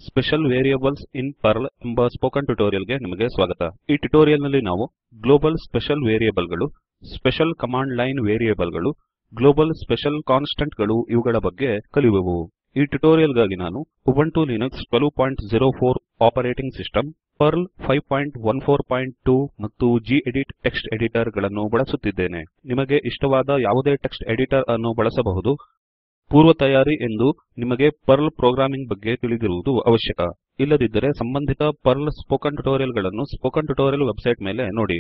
special variables in Perl ಎಂಬ spoken tutorial ಗೆ ನಿಮಗೆ ಸ್ವಾಗತ ಈ ಟ್ಯುಟೋರಿಯಲ್ ನಲ್ಲಿ ನಾವು ಗ್ಲೋಬಲ್ ಸ್ಪೆಷಲ್ ವೇರಿಯೇಬಲ್ ಗಳು ಸ್ಪೆಷಲ್ ಕಮಾಂಡ್ ಲೈನ್ ವೇರಿಯೇಬಲ್ ಗಳು ಗ್ಲೋಬಲ್ ಸ್ಪೆಷಲ್ ಕಾನ್ಸ್ಟಂಟ್ ಗಳು ಇವುಗಳ ಬಗ್ಗೆ ಕಲಿಯುವೆವು ಈ ಟ್ಯುಟೋರಿಯಲ್ ಗಾಗಿ ನಾನು Ubuntu Linux 1204 operating system Perl 5142 ಮತ್ತು ಗೆಡಿಟ್ ಟೆಕ್ಸ್ಟ್ ಎಡಿಟರ್ ಗಳನ್ನು ಬಳಸುತ್ತಿದ್ದೇನೆ ನಿಮಗೆ ಇಷ್ಟವಾದ ಯಾವುದೇ ಟೆಕ್ಸ್ಟ್ ಎಡಿಟರ್ ಅನ್ನು ಬಳಸಬಹುದು ಪೂರ್ವತಯಾರಿ ಎಂದು ನಿಮಗೆ ಪರ್ಲ್ ಪ್ರೋಗ್ರಾಮಿಂಗ್ ಬಗ್ಗೆ ತಿಳಿದಿರುವುದು ಅವಶ್ಯಕ ಇಲ್ಲದಿದ್ದರೆ ಸಂಬಂಧಿತ ಪರ್ಲ್ ಸ್ಪೋಕನ್ ಟ್ಯುಟೋರಿಯಲ್ ಗಳನ್ನು ಸ್ಪೋಕನ್ ಟ್ಯುಟೋರಿಯಲ್ ವೆಬ್ಸೈಟ್ ಮೇಲೆ ನೋಡಿ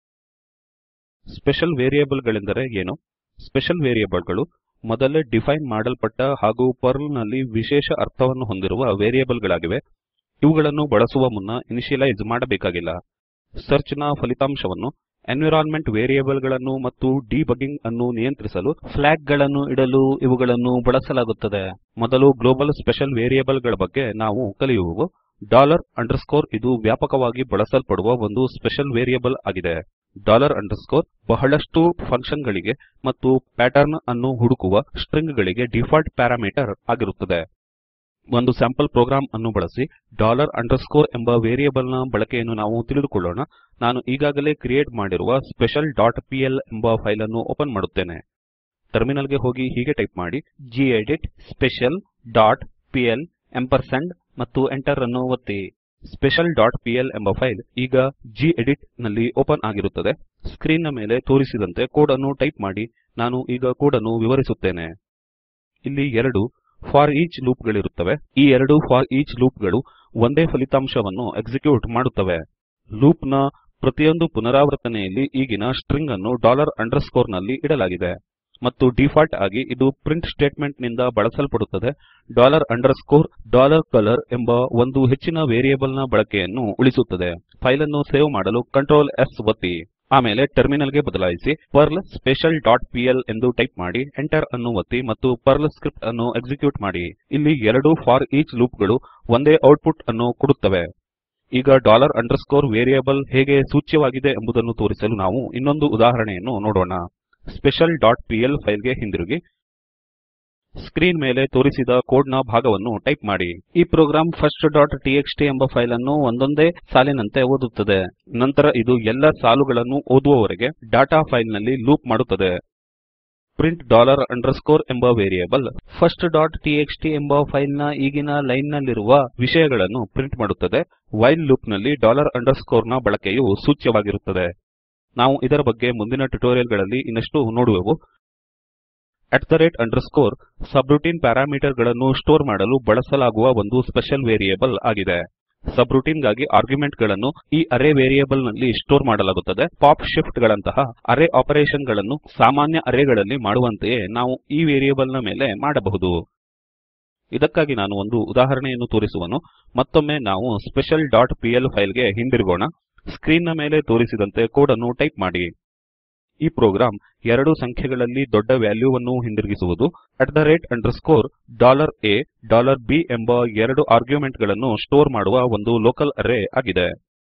ಸ್ಪೆಷಲ್ ವೇರಿಯೇಬಲ್ ಗಳೆಂದರೆ ಏನು ಸ್ಪೆಷಲ್ ವೇರಿಯೇಬಲ್ ಗಳು ಮೊದಲೇ ಡಿಫೈನ್ ಮಾಡಲ್ಪಟ್ಟ ಹಾಗೂ ಪರ್ಲ್ ನಲ್ಲಿ ವಿಶೇಷ ಅರ್ಥವನ್ನು ಹೊಂದಿರುವ ವೇರಿಯೇಬಲ್ ಗಳಾಗಿವೆ ಇವುಗಳನ್ನು ಬಳಸುವ ಮುನ್ನ ಇನಿಶಿಯಲೈಜ್ ಮಾಡಬೇಕಾಗಿಲ್ಲ ಸರ್ಚ್ ನ ಫಲಿತಾಂಶವನ್ನು ಎನ್ವಿರಾನ್ಮೆಂಟ್ ವೇರಿಯೇಬಲ್ ಗಳನ್ನು ಮತ್ತು ಡಿಬಗ್ಗಿಂಗ್ ಅನ್ನು ನಿಯಂತ್ರಿಸಲು ಫ್ಲಾಗ್ ಗಳನ್ನು ಇಡಲು ಇವುಗಳನ್ನು ಬಳಸಲಾಗುತ್ತದೆ ಮೊದಲು ಗ್ಲೋಬಲ್ ಸ್ಪೆಷಲ್ ವೇರಿಯೇಬಲ್ ಗಳ ಬಗ್ಗೆ ನಾವು ಕಲಿಯುವೆವು ಡಾಲರ್ ಅಂಡರ್ಸ್ಕೋರ್ ಇದು ವ್ಯಾಪಕವಾಗಿ ಬಳಸಲ್ಪಡುವ ಒಂದು ಸ್ಪೆಷಲ್ ವೇರಿಯೇಬಲ್ ಆಗಿದೆ ಡಾಲರ್ ಅಂಡರ್ಸ್ಕೋರ್ ಬಹಳಷ್ಟು ಫಂಕ್ಷನ್ ಗಳಿಗೆ ಮತ್ತು ಪ್ಯಾಟರ್ನ್ ಅನ್ನು ಹುಡುಕುವ ಸ್ಟ್ರಿಂಗ್ ಗಳಿಗೆ ಡಿಫಾಲ್ಟ್ ಪ್ಯಾರಾಮೀಟರ್ ಆಗಿರುತ್ತದೆ ಒಂದು ಸ್ಯಾಂಪಲ್ ಪ್ರೋಗ್ರಾಮ್ ಅನ್ನು ಬಳಸಿ ಡಾಲರ್ ಅಂಡರ್ಸ್ಕೋರ್ ಎಂಬ ವೇರಿಯೇಬಲ್ ನ ಬಳಕೆಯನ್ನು ನಾವು ತಿಳಿದುಕೊಳ್ಳೋಣ ನಾನು ಈಗಾಗಲೇ ಕ್ರಿಯೇಟ್ ಮಾಡಿರುವ ಸ್ಪೆಷಲ್ ಡಾಟ್ ಪಿಎಲ್ ಎಂಬ ಫೈಲ್ ಅನ್ನು ಓಪನ್ ಮಾಡುತ್ತೇನೆ ಟರ್ಮಿನಲ್ ಗೆ ಹೋಗಿ ಹೀಗೆ ಟೈಪ್ ಮಾಡಿ gedit special dot PL ampersand ಮತ್ತು ಎಂಟರ್ ಅನ್ನು ಒತ್ತಿ ಸ್ಪೆಷಲ್ ಡಾಟ್ ಪಿಎಲ್ ಎಂಬ ಫೈಲ್ ಈಗ ಗೆಡಿಟ್ ನಲ್ಲಿ ಓಪನ್ ಆಗಿರುತ್ತದೆ ಸ್ಕ್ರೀನ್ ನ ಮೇಲೆ ತೋರಿಸಿದಂತೆ ಕೋಡ್ ಅನ್ನು ಟೈಪ್ ಮಾಡಿ ನಾನು ಈಗ ಕೋಡ್ ಅನ್ನು ವಿವರಿಸುತ್ತೇನೆ ಇಲ್ಲಿ ಎರಡು ಫಾರ್ ಈಚ್ ಲೂಪ್ ಗಳಿರುತ್ತವೆ ಈ ಎರಡು ಫಾರ್ ಈಚ್ ಲೂಪ್ ಗಳು ಒಂದೇ ಫಲಿತಾಂಶವನ್ನು ಎಕ್ಸಿಕ್ಯೂಟ್ ಮಾಡುತ್ತವೆ ಲೂಪ್ ನ ಪ್ರತಿಯೊಂದು ಪುನರಾವರ್ತನೆಯಲ್ಲಿ ಈಗಿನ ಸ್ಟ್ರಿಂಗ್ ಅನ್ನು ಡಾಲರ್ ಅಂಡರ್ಸ್ಕೋರ್ ನಲ್ಲಿ ಇಡಲಾಗಿದೆ ಮತ್ತು ಡಿಫಾಲ್ಟ್ ಆಗಿ ಇದು ಪ್ರಿಂಟ್ ಸ್ಟೇಟ್ಮೆಂಟ್ ನಿಂದ ಬಳಸಲ್ಪಡುತ್ತದೆ ಡಾಲರ್ ಅಂಡರ್ಸ್ಕೋರ್ ಡಾಲರ್ ಕಲರ್ ಎಂಬ ಒಂದು ಹೆಚ್ಚಿನ ವೇರಿಯೇಬಲ್ ನ ಬಳಕೆಯನ್ನು ಉಳಿಸುತ್ತದೆ ಫೈಲ್ ಅನ್ನು ಸೇವ್ ಮಾಡಲು ಕಂಟ್ರೋಲ್ S ಒತ್ತಿ ಆಮೇಲೆ ಟರ್ಮಿನಲ್ ಗೆ ಬದಲಾಯಿಸಿ ಪರ್ಲ್ ಸ್ಪೆಷಲ್ ಡಾಟ್ ಪಿಎಲ್ ಎಂದು ಟೈಪ್ ಮಾಡಿ ಎಂಟರ್ ಅನ್ನು ಒತ್ತಿ ಮತ್ತು ಪರ್ಲ್ ಸ್ಕ್ರಿಪ್ಟ್ ಅನ್ನು ಎಕ್ಸಿಕ್ಯೂಟ್ ಮಾಡಿ ಇಲ್ಲಿ ಎರಡು ಫಾರ್ ಈಚ್ ಲೂಪ್ ಗಳು ಒಂದೇ ಔಟ್ಪುಟ್ ಅನ್ನು ಕೊಡುತ್ತವೆ ಈಗ ಡಾಲರ್ ಅಂಡರ್ಸ್ಕೋರ್ ವೇರಿಯೇಬಲ್ ಹೇಗೆ ಸೂಚ್ಯವಾಗಿದೆ ಎಂಬುದನ್ನು ತೋರಿಸಲು ನಾವು ಇನ್ನೊಂದು ಉದಾಹರಣೆಯನ್ನು ನೋಡೋಣ ಸ್ಪೆಷಲ್ ಡಾಟ್ ಪಿಎಲ್ ಫೈಲ್ ಗೆ ಹಿಂದಿರುಗಿ ಸ್ಕ್ರೀನ್ ಮೇಲೆ ತೋರಿಸಿದ ಕೋಡ್ ನ ಭಾಗವನ್ನು ಟೈಪ್ ಮಾಡಿ ಈ ಪ್ರೋಗ್ರಾಂ ಫಸ್ಟ್ ಡಾಟ್ ಟಿಎಕ್ಸ್ಟಿ ಎಂಬ ಫೈಲ್ ಅನ್ನು ಒಂದೊಂದೇ ಸಾಲಿನಂತೆ ಓದುತ್ತದೆ ನಂತರ ಇದು ಎಲ್ಲ ಸಾಲುಗಳನ್ನು ಓದುವವರೆಗೆ ಡಾಟಾ ಫೈಲ್ ನಲ್ಲಿ ಲೂಪ್ ಮಾಡುತ್ತದೆ ಪ್ರಿಂಟ್ ಡಾಲರ್ ಅಂಡರ್ಸ್ಕೋರ್ ಎಂಬ ವೇರಿಯೇಬಲ್ ಫಸ್ಟ್ ಡಾಟ್ ಟಿಎಕ್ಸ್ಟಿ ಎಂಬ ಫೈಲ್ ನ ಈಗಿನ ಲೈನ್ ನಲ್ಲಿರುವ ವಿಷಯಗಳನ್ನು ಪ್ರಿಂಟ್ ಮಾಡುತ್ತದೆ ವೈಲ್ ಲೂಪ್ ನಲ್ಲಿ ಡಾಲರ್ ಅಂಡರ್ಸ್ಕೋರ್ ನ ಬಳಕೆಯು ಸೂಚ್ಯವಾಗಿರುತ್ತದೆ ನಾವು ಇದರ ಬಗ್ಗೆ ಮುಂದಿನ ಟ್ಯುಟೋರಿಯಲ್ ಗಳಲ್ಲಿ ಇನ್ನಷ್ಟು ನೋಡುವೆವು at the rate underscore subroutine parameter ಗಳನ್ನು ಸ್ಟೋರ್ ಮಾಡಲು ಬಳಸಲಾಗುವ ಒಂದು ಸ್ಪೆಷಲ್ ವೇರಿಯೇಬಲ್ ಆಗಿದೆ ಸಬ್ರೂಟೀನ್ ಗಾಗಿ ಆರ್ಗ್ಯುಮೆಂಟ್ ಗಳನ್ನು ಈ ಅರೇ ವೇರಿಯೇಬಲ್ ನಲ್ಲಿ ಸ್ಟೋರ್ ಮಾಡಲಾಗುತ್ತದೆ ಪಾಪ್ ಶಿಫ್ಟ್ ಗಳಂತಹ ಅರೇ ಆಪರೇಷನ್ ಗಳನ್ನು ಸಾಮಾನ್ಯ ಅರೇ ಗಳಲ್ಲಿ ಮಾಡುವಂತೆಯೇ ನಾವು ಈ ವೇರಿಯೇಬಲ್ ನ ಮೇಲೆ ಮಾಡಬಹುದು ಇದಕ್ಕಾಗಿ ನಾನು ಒಂದು ಉದಾಹರಣೆಯನ್ನು ತೋರಿಸುವನು ಮತ್ತೊಮ್ಮೆ ನಾವು ಸ್ಪೆಷಲ್ ಡಾಟ್ ಪಿಎಲ್ ಫೈಲ್ ಗೆ ಹಿಂದಿರುಗೋಣ ಸ್ಕ್ರೀನ್ ನ ಮೇಲೆ ತೋರಿಸಿದಂತೆ ಕೋಡ್ ಅನ್ನು ಟೈಪ್ ಮಾಡಿ ಈ ಪ್ರೋಗ್ರಾಂ ಎರಡು ಸಂಖ್ಯೆಗಳಲ್ಲಿ ದೊಡ್ಡ ವ್ಯಾಲ್ಯೂವನ್ನು ಹಿಂದಿರುಗಿಸುವುದು at the rate underscore dollar a dollar b ಎಂಬ ಎರಡು ಆರ್ಗ್ಯುಮೆಂಟ್ ಗಳನ್ನು ಸ್ಟೋರ್ ಮಾಡುವ ಒಂದು ಲೋಕಲ್ ಅರೇ ಆಗಿದೆ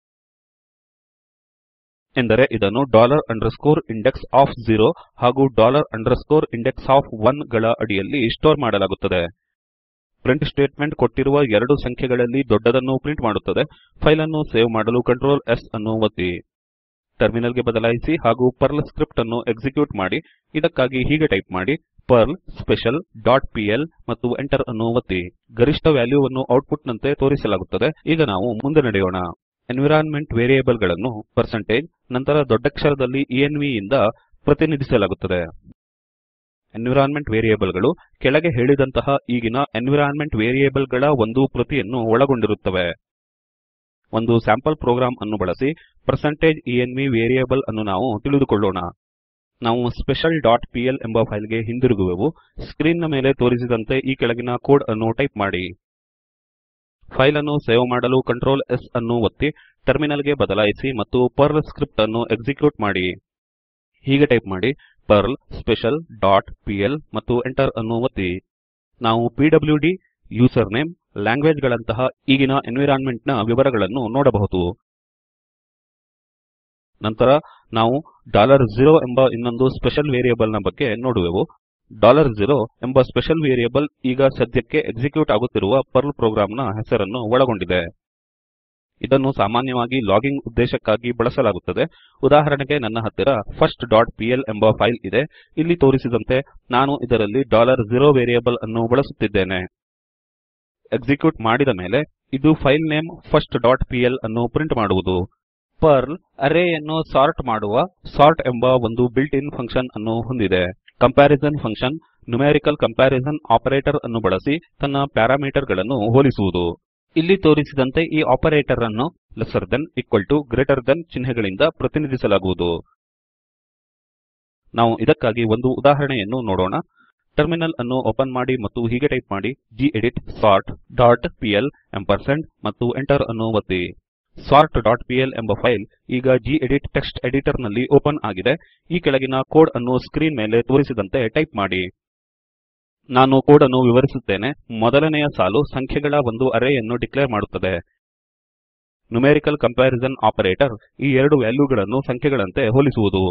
ಎಂದರೆ ಇದನ್ನು dollar underscore index of zero ಹಾಗೂ dollar underscore index of one ಗಳ ಅಡಿಯಲ್ಲಿ ಸ್ಟೋರ್ ಮಾಡಲಾಗುತ್ತದೆ ಪ್ರಿಂಟ್ ಸ್ಟೇಟ್ಮೆಂಟ್ ಕೊಟ್ಟಿರುವ ಎರಡು ಸಂಖ್ಯೆಗಳಲ್ಲಿ ದೊಡ್ಡದನ್ನು ಪ್ರಿಂಟ್ ಮಾಡುತ್ತದೆ ಫೈಲ್ ಅನ್ನು ಸೇವ್ ಮಾಡಲು ಕಂಟ್ರೋಲ್ S ಅನ್ನು ಒತ್ತಿ ಟರ್ಮಿನಲ್ ಗೆ ಬದಲಾಯಿಸಿ ಹಾಗೂ ಪರ್ಲ್ ಸ್ಕ್ರಿಪ್ಟ್ ಅನ್ನು ಎಕ್ಸಿಕ್ಯೂಟ್ ಮಾಡಿ ಇದಕ್ಕಾಗಿ ಹೀಗೆ ಟೈಪ್ ಮಾಡಿ ಪರ್ಲ್ ಸ್ಪೆಷಲ್ ಡಾಟ್ ಪಿಎಲ್ ಮತ್ತು ಎಂಟರ್ ಅನ್ನು ಒತ್ತಿ ಗರಿಷ್ಠ ವ್ಯಾಲ್ಯೂವನ್ನು ಔಟ್ಪುಟ್ ನಂತೆ ತೋರಿಸಲಾಗುತ್ತದೆ ಈಗ ನಾವು ಮುಂದೆ ನಡೆಯೋಣ ಎನ್ವಿರಾನ್ಮೆಂಟ್ ವೇರಿಯೇಬಲ್ ಗಳನ್ನು ಪರ್ಸೆಂಟೇಜ್ ನಂತರ ದೊಡ್ಡಕ್ಷರದಲ್ಲಿ ಎನ್ವ್ ಯಿಂದ ಪ್ರತಿನಿಧಿಸಲಾಗುತ್ತದೆ ಎನ್ವಿರಾನ್ಮೆಂಟ್ ವೇರಿಯೇಬಲ್ ಗಳು ಕೆಳಗೆ ಹೇಳಿದಂತಹ ಈಗಿನ ಎನ್ವಿರಾನ್ಮೆಂಟ್ ವೇರಿಯೇಬಲ್ ಗಳ ಒಂದು ಪ್ರತಿಯನ್ನು ಒಳಗೊಂಡಿರುತ್ತವೆ ಒಂದು ಸ್ಯಾಂಪಲ್ ಪ್ರೋಗ್ರಾಂ ಅನ್ನು ಬಳಸಿ ಪರ್ಸೆಂಟೇಜ್ ಎನ್ವ್ ವೇರಿಯೇಬಲ್ ಅನ್ನು ನಾವು ತಿಳಿದುಕೊಳ್ಳೋಣ ನಾವು ಸ್ಪೆಷಲ್ ಡಾಟ್ ಪಿಎಲ್ ಎಂಬ ಫೈಲ್ ಗೆ ಹಿಂದಿರುಗುವೆವು ಸ್ಕ್ರೀನ್ ನ ಮೇಲೆ ತೋರಿಸಿದಂತೆ ಈ ಕೆಳಗಿನ ಕೋಡ್ ಅನ್ನು ಟೈಪ್ ಮಾಡಿ ಫೈಲ್ ಅನ್ನು ಸೇವ್ ಮಾಡಲು ಕಂಟ್ರೋಲ್ S ಅನ್ನು ಒತ್ತಿ ಟರ್ಮಿನಲ್ ಗೆ ಬದಲಾಯಿಸಿ ಮತ್ತು ಪರ್ಲ್ ಸ್ಕ್ರಿಪ್ಟ್ ಅನ್ನು ಎಕ್ಸಿಕ್ಯೂಟ್ ಮಾಡಿ ಹೀಗೆ ಟೈಪ್ ಮಾಡಿ ಪರ್ಲ್ ಸ್ಪೆಷಲ್ ಡಾಟ್ ಪಿಎಲ್ ಮತ್ತು ಎಂಟರ್ ಅನ್ನು ಒತ್ತಿ ನಾವು ಪಿಡ್ಲ್ಯೂಡಿ ಯೂಸರ್ ನೇಮ್ ಲ್ಯಾಂಗ್ವೇಜ್ ಗಳಂತಹ ಈಗಿನ ಎನ್ವಿರಾನ್ಮೆಂಟ್ ನ ವಿವರಗಳನ್ನು ನೋಡಬಹುದು ನಂತರ ನಾವು ಡಾಲರ್ ಝೀರೋ ಎಂಬ ಇನ್ನೊಂದು ಸ್ಪೆಷಲ್ ವೇರಿಯೇಬಲ್ ನ ಬಗ್ಗೆ ನೋಡುವೆವು ಡಾಲರ್ ಝೀರೋ ಎಂಬ ಸ್ಪೆಷಲ್ ವೇರಿಯೇಬಲ್ ಈಗ ಸದ್ಯಕ್ಕೆ ಎಕ್ಸಿಕ್ಯೂಟ್ ಆಗುತ್ತಿರುವ ಪರ್ಲ್ ಪ್ರೋಗ್ರಾಮ್ ನ ಹೆಸರನ್ನು ಒಳಗೊಂಡಿದೆ ಇದನ್ನು ಸಾಮಾನ್ಯವಾಗಿ ಲಾಗಿಂಗ್ ಉದ್ದೇಶಕ್ಕಾಗಿ ಬಳಸಲಾಗುತ್ತದೆ ಉದಾಹರಣೆಗೆ ನನ್ನ ಹತ್ತಿರ ಫರ್ಸ್ಟ್ ಡಾಟ್ ಪಿಎಲ್ ಎಂಬ ಫೈಲ್ ಇದೆ ಇಲ್ಲಿ ತೋರಿಸಿದಂತೆ ನಾನು ಇದರಲ್ಲಿ ಡಾಲರ್ ಝೀರೋ ವೇರಿಯೇಬಲ್ ಅನ್ನು ಬಳಸುತ್ತಿದ್ದೇನೆ ಎಕ್ಸಿಕ್ಯೂಟ್ ಮಾಡಿದ ಮೇಲೆ ಇದು file name first dot PL ಅನ್ನು ಪ್ರಿಂಟ್ ಮಾಡುವುದು ಪರ್ಲ್ ಅರೇಯನ್ನು ಸಾರ್ಟ್ ಮಾಡುವ ಸಾರ್ಟ್ ಎಂಬ ಒಂದು ಬಿಲ್ಟ್ ಇನ್ ಫಂಕ್ಷನ್ ಅನ್ನು ಹೊಂದಿದೆ comparison function numerical comparison operator ಅನ್ನು ಬಳಸಿ ತನ್ನ ಪ್ಯಾರಾಮೀಟರ್ ಗಳನ್ನು ಹೋಲಿಸುವುದು ಇಲ್ಲಿ ತೋರಿಸಿದಂತೆ ಈ ಆಪರೇಟರ್ ಅನ್ನು lesser than equal to greater than ಚಿಹ್ನೆಗಳಿಂದ ಪ್ರತಿನಿಧಿಸಲಾಗುವುದು ನಾವು ಇದಕ್ಕಾಗಿ ಒಂದು ಉದಾಹರಣೆಯನ್ನು ನೋಡೋಣ ಟರ್ಮಿನಲ್ ಅನ್ನು ಓಪನ್ ಮಾಡಿ ಮತ್ತು ಹೀಗೆ ಟೈಪ್ ಮಾಡಿ gedit sort dot PL ampersand ಮತ್ತು ಎಂಟರ್ ಅನ್ನು ಒತ್ತಿ ಸಾರ್ಟ್ ಡಾಟ್ ಪಿಎಲ್ ಎಂಬ ಫೈಲ್ ಈಗ ಗೆಡಿಟ್ ಟೆಕ್ಸ್ಟ್ ಎಡಿಟರ್ ನಲ್ಲಿ ಓಪನ್ ಆಗಿದೆ ಈ ಕೆಳಗಿನ ಕೋಡ್ ಅನ್ನು ಸ್ಕ್ರೀನ್ ಮೇಲೆ ತೋರಿಸಿದಂತೆ ಟೈಪ್ ಮಾಡಿ ನಾನು ಕೋಡ್ ಅನ್ನು ವಿವರಿಸುತ್ತೇನೆ ಮೊದಲನೆಯ ಸಾಲು ಸಂಖ್ಯೆಗಳ ಒಂದು ಅರೇಯನ್ನು ಡಿಕ್ಲೇರ್ ಮಾಡುತ್ತದೆ ನ್ಯೂಮೆರಿಕಲ್ ಕಂಪ್ಯಾರಿಸನ್ ಆಪರೇಟರ್ ಈ ಎರಡು ವ್ಯಾಲ್ಯೂಗಳನ್ನು ಸಂಖ್ಯೆಗಳಂತೆ ಹೋಲಿಸುವುದು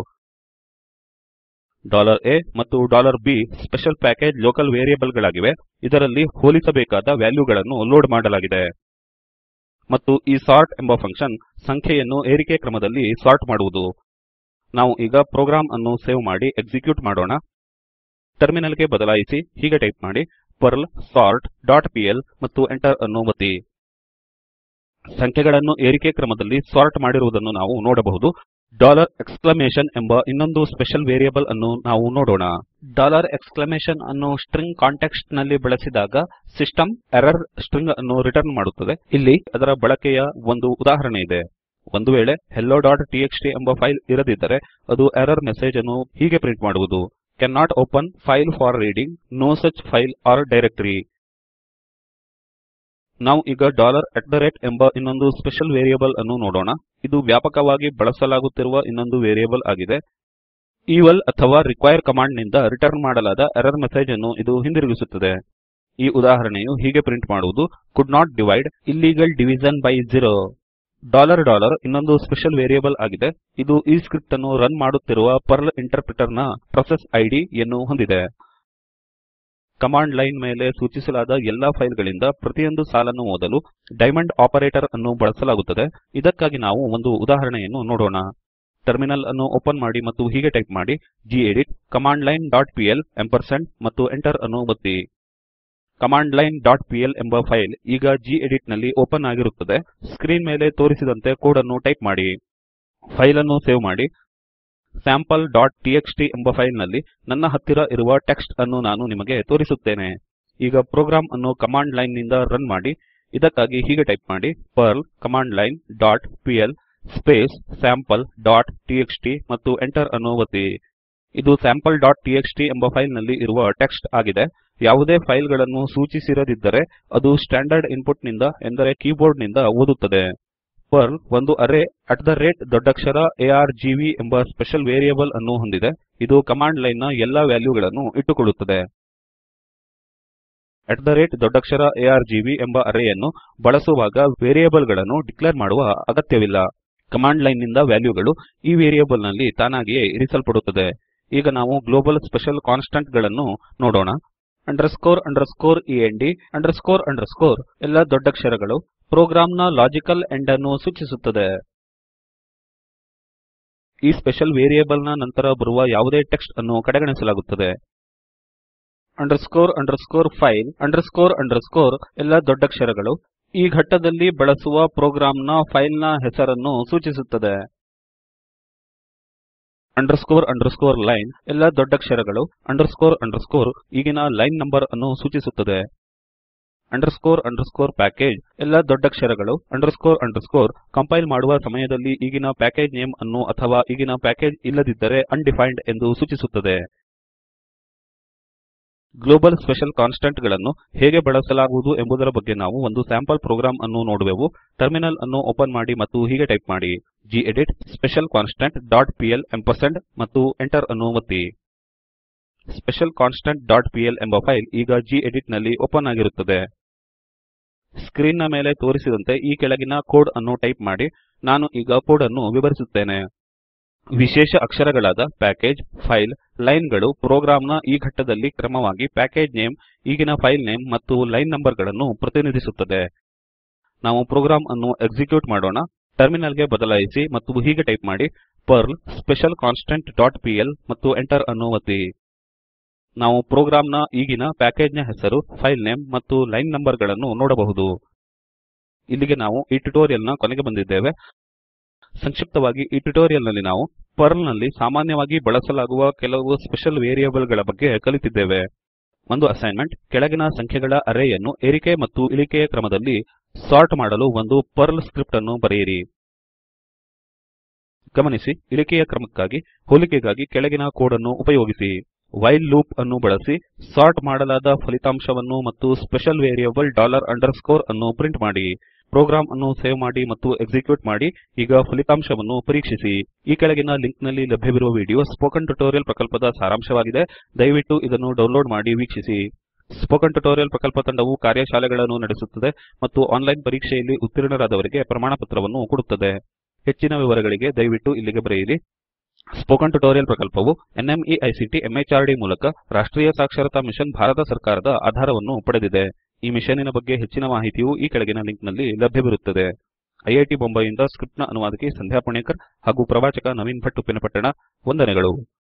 ಡಾಲರ್ a ಮತ್ತು dollar b special package local variable ಗಳಾಗಿವೆ ಇದರಲ್ಲಿ ಹೋಲಿಸಬೇಕಾದ ವ್ಯಾಲ್ಯೂಗಳನ್ನು ಲೋಡ್ ಮಾಡಲಾಗಿದೆ ಮತ್ತು ಈ ಸಾರ್ಟ್ ಎಂಬ ಫಂಕ್ಷನ್ ಸಂಖ್ಯೆಯನ್ನು ಏರಿಕೆ ಕ್ರಮದಲ್ಲಿ ಸಾರ್ಟ್ ಮಾಡುವುದು ನಾವು ಈಗ ಪ್ರೋಗ್ರಾಮ್ ಅನ್ನು ಸೇವ್ ಮಾಡಿ ಎಕ್ಸಿಕ್ಯೂಟ್ ಮಾಡೋಣ ಟರ್ಮಿನಲ್ ಗೆ ಬದಲಾಯಿಸಿ ಹೀಗೆ ಟೈಪ್ ಮಾಡಿ ಪರ್ಲ್ ಸಾರ್ಟ್ ಡಾಟ್ ಪಿಎಲ್ ಮತ್ತು ಎಂಟರ್ ಅನ್ನು ಒತ್ತಿ ಸಂಖ್ಯೆಗಳನ್ನು ಏರಿಕೆ ಕ್ರಮದಲ್ಲಿ ಸಾರ್ಟ್ ಮಾಡಿರುವುದನ್ನು ನಾವು ನೋಡಬಹುದು ಡಾಲರ್ ಎಕ್ಸ್ಕ್ಲಮೇಷನ್ ಎಂಬ ಇನ್ನೊಂದು ಸ್ಪೆಷಲ್ ವೇರಿಯೇಬಲ್ ಅನ್ನು ನಾವು ನೋಡೋಣ ಡಾಲರ್ ಎಕ್ಸ್ಕ್ಲಮೇಷನ್ ಅನ್ನು ಸ್ಟ್ರಿಂಗ್ ಕಾಂಟೆಕ್ಸ್ಟ್ ನಲ್ಲಿ ಬಳಸಿದಾಗ ಸಿಸ್ಟಮ್ ಎರರ್ ಸ್ಟ್ರಿಂಗ್ ಅನ್ನು ರಿಟರ್ನ್ ಮಾಡುತ್ತದೆ ಇಲ್ಲಿ ಅದರ ಬಳಕೆಯ ಒಂದು ಉದಾಹರಣೆ ಇದೆ ಒಂದು ವೇಳೆ hello ಡಾಟ್ ಟಿಎಕ್ಸ್ಟಿ ಎಂಬ ಫೈಲ್ ಇರದಿದ್ದರೆ ಅದು ಎರರ್ ಮೆಸೇಜ್ ಅನ್ನು ಹೀಗೆ ಪ್ರಿಂಟ್ ಮಾಡುವುದು can open file for reading no such file or directory ನಾವು ಈಗ ಡಾಲರ್ ಅಟ್ ದ ರೇಟ್ ಎಂಬ ಇನ್ನೊಂದು ಸ್ಪೆಷಲ್ ವೇರಿಯೇಬಲ್ ಅನ್ನು ನೋಡೋಣ ಇದು ವ್ಯಾಪಕವಾಗಿ ಬಳಸಲಾಗುತ್ತಿರುವ ಇನ್ನೊಂದು ವೇರಿಯೇಬಲ್ ಆಗಿದೆ ಈವಲ್ ಅಥವಾ ರಿಕ್ವೈರ್ ಕಮಾಂಡ್ ನಿಂದ ರಿಟರ್ನ್ ಮಾಡಲಾದ ಎರರ್ ಮೆಸೇಜ್ ಅನ್ನು ಇದು ಹಿಂದಿರುಗಿಸುತ್ತದೆ ಈ ಉದಾಹರಣೆಯು ಹೀಗೆ ಪ್ರಿಂಟ್ ಮಾಡುವುದು could not divide illegal division by zero dollar dollar ಇನ್ನೊಂದು ಸ್ಪೆಷಲ್ ವೇರಿಯೇಬಲ್ ಆಗಿದೆ ಇದು ಈ ಸ್ಕ್ರಿಪ್ಟ್ ಅನ್ನು ರನ್ ಮಾಡುತ್ತಿರುವ ಪರ್ಲ್ ಇಂಟರ್ಪ್ರಿಟರ್ ನ ಪ್ರೊಸೆಸ್ ಐಡಿ ಯನ್ನು ಹೊಂದಿದೆ ಕಮಾಂಡ್ ಲೈನ್ ಮೇಲೆ ಸೂಚಿಸಲಾದ ಎಲ್ಲಾ ಫೈಲ್ ಗಳಿಂದ ಪ್ರತಿಯೊಂದು ಸಾಲನ್ನು ಓದಲು ಡೈಮಂಡ್ ಆಪರೇಟರ್ ಅನ್ನು ಬಳಸಲಾಗುತ್ತದೆ ಇದಕ್ಕಾಗಿ ನಾವು ಒಂದು ಉದಾಹರಣೆಯನ್ನು ನೋಡೋಣ ಟರ್ಮಿನಲ್ ಅನ್ನು ಓಪನ್ ಮಾಡಿ ಮತ್ತು ಹೀಗೆ ಟೈಪ್ ಮಾಡಿ gedit command line dot PL ampersand ಮತ್ತು ಎಂಟರ್ ಅನ್ನು ಒತ್ತಿ ಕಮಾಂಡ್ ಲೈನ್ ಡಾಟ್ ಪಿಎಲ್ ಎಂಬ ಫೈಲ್ ಈಗ ಗೆಡಿಟ್ ನಲ್ಲಿ ಓಪನ್ ಆಗಿರುತ್ತದೆ ಸ್ಕ್ರೀನ್ ಮೇಲೆ ತೋರಿಸಿದಂತೆ ಕೋಡ್ ಅನ್ನು ಟೈಪ್ ಮಾಡಿ ಫೈಲ್ ಅನ್ನು ಸೇವ್ ಮಾಡಿ ಸ್ಯಾಂಪಲ್ ಡಾಟ್ ಟಿಎಕ್ಸ್ಟಿ ಎಂಬ ಫೈಲ್ ನಲ್ಲಿ ನನ್ನ ಹತ್ತಿರ ಇರುವ ಟೆಕ್ಸ್ಟ್ ಅನ್ನು ನಾನು ನಿಮಗೆ ತೋರಿಸುತ್ತೇನೆ ಈಗ ಪ್ರೋಗ್ರಾಮ್ ಅನ್ನು ಕಮಾಂಡ್ ಲೈನ್ ನಿಂದ ರನ್ ಮಾಡಿ ಇದಕ್ಕಾಗಿ ಹೀಗೆ ಟೈಪ್ ಮಾಡಿ Perl command line dot PL space sample dot TXT ಮತ್ತು ಎಂಟರ್ ಅನ್ನು ಒತ್ತಿ ಇದು ಸ್ಯಾಂಪಲ್ ಡಾಟ್ ಟಿಎಕ್ಸ್ಟಿ ಎಂಬ ಫೈಲ್ ನಲ್ಲಿ ಇರುವ ಟೆಕ್ಸ್ಟ್ ಆಗಿದೆ ಯಾವುದೇ ಫೈಲ್ ಗಳನ್ನು ಸೂಚಿಸಿರದಿದ್ದರೆ ಅದು ಸ್ಟ್ಯಾಂಡರ್ಡ್ ಇನ್ಪುಟ್ ನಿಂದ ಎಂದರೆ ಕೀಬೋರ್ಡ್ ನಿಂದ ಓದುತ್ತದೆ ಪರ್ಲ್ ಒಂದು ಅರೇ ಅಟ್ ದ ರೇಟ್ ದೊಡ್ಡಕ್ಷರ ಆರ್ಗ್ವ್ ಎಂಬ ಸ್ಪೆಷಲ್ ವೇರಿಯೇಬಲ್ ಅನ್ನು ಹೊಂದಿದೆ ಇದು ಕಮಾಂಡ್ ಲೈನ್ ನ ಎಲ್ಲಾ ವ್ಯಾಲ್ಯೂಗಳನ್ನು ಇಟ್ಟುಕೊಳ್ಳುತ್ತದೆ ಅಟ್ ದ ರೇಟ್ ದೊಡ್ಡಕ್ಷರ ಆರ್ಗ್ವ್ ಎಂಬ ಅರೇಯನ್ನು ಬಳಸುವಾಗ ವೇರಿಯೇಬಲ್ ಗಳನ್ನು ಡಿಕ್ಲೇರ್ ಮಾಡುವ ಅಗತ್ಯವಿಲ್ಲ ಕಮಾಂಡ್ ಲೈನ್ ನಿಂದ ವ್ಯಾಲ್ಯೂಗಳು ಈ ವೇರಿಯೇಬಲ್ ನಲ್ಲಿ ತಾನಾಗಿಯೇ ಇರಿಸಲ್ಪಡುತ್ತದೆ ಈಗ ನಾವು ಗ್ಲೋಬಲ್ ಸ್ಪೆಷಲ್ ಕಾನ್ಸ್ಟಂಟ್ ಗಳನ್ನು ನೋಡೋಣ underscore underscore end underscore underscore ಎಲ್ಲ ದೊಡ್ಡಕ್ಷರಗಳು ಪ್ರೋಗ್ರಾಮ್ ನ ಲಾಜಿಕಲ್ ಎಂಡ್ ಅನ್ನು ಸೂಚಿಸುತ್ತದೆ ಈ ಸ್ಪೆಷಲ್ ವೇರಿಯೇಬಲ್ ನ ನಂತರ ಬರುವ ಯಾವುದೇ ಟೆಕ್ಸ್ಟ್ ಅನ್ನು ಕಡೆಗಣಿಸಲಾಗುತ್ತದೆ underscore underscore file underscore underscore ಎಲ್ಲ ದೊಡ್ಡಕ್ಷರಗಳು ಈ ಘಟ್ಟದಲ್ಲಿ ಬಳಸುವ ಪ್ರೋಗ್ರಾಮ್ ನ ಫೈಲ್ ನ ಹೆಸರನ್ನು ಸೂಚಿಸುತ್ತದೆ ಅಂಡರ್ಸ್ಕೋರ್ ಅಂಡರ್ಸ್ಕೋರ್ ಲೈನ್ ಎಲ್ಲ ದೊಡ್ಡಕ್ಷರಗಳು ಅಂಡರ್ಸ್ಕೋರ್ ಅಂಡರ್ಸ್ಕೋರ್ ಈಗಿನ ಲೈನ್ ನಂಬರ್ ಅನ್ನು ಸೂಚಿಸುತ್ತದೆ ಅಂಡರ್ಸ್ಕೋರ್ ಅಂಡರ್ಸ್ಕೋರ್ ಪ್ಯಾಕೇಜ್ ಎಲ್ಲ ದೊಡ್ಡಕ್ಷರಗಳು ಅಂಡರ್ಸ್ಕೋರ್ ಅಂಡರ್ಸ್ಕೋರ್ ಕಂಪೈಲ್ ಮಾಡುವ ಸಮಯದಲ್ಲಿ ಈಗಿನ ಪ್ಯಾಕೇಜ್ ನೇಮ್ ಅನ್ನು ಅಥವಾ ಈಗಿನ ಪ್ಯಾಕೇಜ್ ಇಲ್ಲದಿದ್ದರೆ ಅನ್ಡಿಫೈನ್ಡ್ ಎಂದು ಸೂಚಿಸುತ್ತದೆ ಗ್ಲೋಬಲ್ ಸ್ಪೆಷಲ್ ಕಾನ್ಸ್ಟಂಟ್ ಗಳನ್ನು ಹೇಗೆ ಬಳಸಲಾಗುವುದು ಎಂಬುದರ ಬಗ್ಗೆ ನಾವು ಒಂದು ಸ್ಯಾಂಪಲ್ ಪ್ರೋಗ್ರಾಮ್ ಅನ್ನು ನೋಡುವೆವು ಟರ್ಮಿನಲ್ ಅನ್ನು ಓಪನ್ ಮಾಡಿ ಮತ್ತು ಹೀಗೆ ಟೈಪ್ ಮಾಡಿ gedit special constant dot PL ampersand ಮತ್ತು ಎಂಟರ್ ಅನ್ನು ಒತ್ತಿ ಸ್ಪೆಷಲ್ ಕಾನ್ಸ್ಟಂಟ್ ಡಾಟ್ ಪಿಎಲ್ ಎಂಬ ಫೈಲ್ ಈಗ ಗೆಡಿಟ್ ನಲ್ಲಿ ಓಪನ್ ಆಗಿರುತ್ತದೆ ಸ್ಕ್ರೀನ್ ನ ಮೇಲೆ ತೋರಿಸಿದಂತೆ ಈ ಕೆಳಗಿನ ಕೋಡ್ ಅನ್ನು ಟೈಪ್ ಮಾಡಿ ನಾನು ಈಗ ಕೋಡ್ ಅನ್ನು ವಿವರಿಸುತ್ತೇನೆ ವಿಶೇಷ ಅಕ್ಷರಗಳಾದ ಪ್ಯಾಕೇಜ್ ಫೈಲ್ ಲೈನ್ ಗಳು ಪ್ರೋಗ್ರಾಮ್ ನ ಈ ಘಟ್ಟದಲ್ಲಿ ಕ್ರಮವಾಗಿ ಪ್ಯಾಕೇಜ್ ನೇಮ್ ಈಗಿನ ಫೈಲ್ ನೇಮ್ ಮತ್ತು ಲೈನ್ ನಂಬರ್ ಗಳನ್ನು ಪ್ರತಿನಿಧಿಸುತ್ತದೆ ನಾವು ಪ್ರೋಗ್ರಾಮ್ ಅನ್ನು ಎಕ್ಸಿಕ್ಯೂಟ್ ಮಾಡೋಣ ಟರ್ಮಿನಲ್ ಗೆ ಬದಲಾಯಿಸಿ ಮತ್ತು ಹೀಗೆ ಟೈಪ್ ಮಾಡಿ Perl special constant dot PL ಮತ್ತು ಎಂಟರ್ ಅನ್ನು ಒತ್ತಿ ನಾವು ಪ್ರೋಗ್ರಾಮ್ ನ ಈಗಿನ ಪ್ಯಾಕೇಜ್ ನ ಹೆಸರು ಫೈಲ್ ನೇಮ್ ಮತ್ತು ಲೈನ್ ನಂಬರ್ ಗಳನ್ನು ನೋಡಬಹುದು ಇಲ್ಲಿಗೆ ನಾವು ಈ ಟ್ಯುಟೋರಿಯಲ್ ನ ಕೊನೆಗೆ ಬಂದಿದ್ದೇವೆ ಸಂಕ್ಷಿಪ್ತವಾಗಿ ಈ ಟ್ಯುಟೋರಿಯಲ್ ನಲ್ಲಿ ನಾವು ಪರ್ಲ್ ನಲ್ಲಿ ಸಾಮಾನ್ಯವಾಗಿ ಬಳಸಲಾಗುವ ಕೆಲವು ಸ್ಪೆಷಲ್ ವೇರಿಯೇಬಲ್ ಗಳ ಬಗ್ಗೆ ಕಲಿತಿದ್ದೇವೆ ಒಂದು ಅಸೈನ್ಮೆಂಟ್ ಕೆಳಗಿನ ಸಂಖ್ಯೆಗಳ ಅರೇಯನ್ನು ಏರಿಕೆ ಮತ್ತು ಇಳಿಕೆಯ ಕ್ರಮದಲ್ಲಿ ಸಾರ್ಟ್ ಮಾಡಲು ಒಂದು ಪರ್ಲ್ ಸ್ಕ್ರಿಪ್ಟ್ ಅನ್ನು ಬರೆಯಿರಿ ಗಮನಿಸಿ ಇಳಿಕೆಯ ಕ್ರಮಕ್ಕಾಗಿ ಹೋಲಿಕೆಗಾಗಿ ಕೆಳಗಿನ ಕೋಡ್ ಅನ್ನು ಉಪಯೋಗಿಸಿ ವೈಲ್ ಲೂಪ್ ಅನ್ನು ಬಳಸಿ ಸಾರ್ಟ್ ಮಾಡಲಾದ ಫಲಿತಾಂಶವನ್ನು ಮತ್ತು ಸ್ಪೆಷಲ್ ವೇರಿಯೇಬಲ್ ಡಾಲರ್ ಅಂಡರ್ಸ್ಕೋರ್ ಅನ್ನು ಪ್ರಿಂಟ್ ಮಾಡಿ ಪ್ರೋಗ್ರಾಮ್ ಅನ್ನು ಸೇವ್ ಮಾಡಿ ಮತ್ತು ಎಕ್ಸಿಕ್ಯೂಟ್ ಮಾಡಿ ಈಗ ಫಲಿತಾಂಶವನ್ನು ಪರೀಕ್ಷಿಸಿ ಈ ಕೆಳಗಿನ ಲಿಂಕ್ ನಲ್ಲಿ ಲಭ್ಯವಿರುವ ವಿಡಿಯೋ ಸ್ಪೋಕನ್ ಟ್ಯುಟೋರಿಯಲ್ ಪ್ರಕಲ್ಪದ ಸಾರಾಂಶವಾಗಿದೆ ದಯವಿಟ್ಟು ಇದನ್ನು ಡೌನ್ಲೋಡ್ ಮಾಡಿ ವೀಕ್ಷಿಸಿ ಸ್ಪೋಕನ್ ಟ್ಯುಟೋರಿಯಲ್ ಪ್ರಕಲ್ಪ ತಂಡವು ಕಾರ್ಯಶಾಲೆಗಳನ್ನು ನಡೆಸುತ್ತದೆ ಮತ್ತು ಆನ್ಲೈನ್ ಪರೀಕ್ಷೆಯಲ್ಲಿ ಉತ್ತೀರ್ಣರಾದವರಿಗೆ ಪ್ರಮಾಣಪತ್ರವನ್ನು ಕೊಡುತ್ತದೆ ಹೆಚ್ಚಿನ ವಿವರಗಳಿಗೆ ದಯವಿಟ್ಟು ಇಲ್ಲಿಗೆ ಬರೆಯಿರಿ ಸ್ಪೋಕನ್ ಟ್ಯುಟೋರಿಯಲ್ ಪ್ರಕಲ್ಪವು ನ್ಮೈಕ್ಟ್ ಮೆಹರ್ಡ್ ಮೂಲಕ ರಾಷ್ಟ್ರೀಯ ಸಾಕ್ಷರತಾ ಮಿಷನ್ ಭಾರತ ಸರ್ಕಾರದ ಆಧಾರವನ್ನು ಪಡೆದಿದೆ ಈ ಮಿಷನ್ನಿನ ಬಗ್ಗೆ ಹೆಚ್ಚಿನ ಮಾಹಿತಿಯು ಈ ಕೆಳಗಿನ ಲಿಂಕ್ ನಲ್ಲಿ ಲಭ್ಯವಿರುತ್ತದೆ ಐಐಟಿ ಬೊಂಬೆಯಿಂದ ಸ್ಕ್ರಿಪ್ಟ್ ನ ಅನುವಾದಕಿ ಸಂಧ್ಯಾ ಪುಣೇಕರ್ ಹಾಗೂ ಪ್ರವಾಚಕ ನವೀನ್ ಭಟ್ ಉಪ್ಪಿನಪಟ್ಟಣ ವಂದನೆಗಳು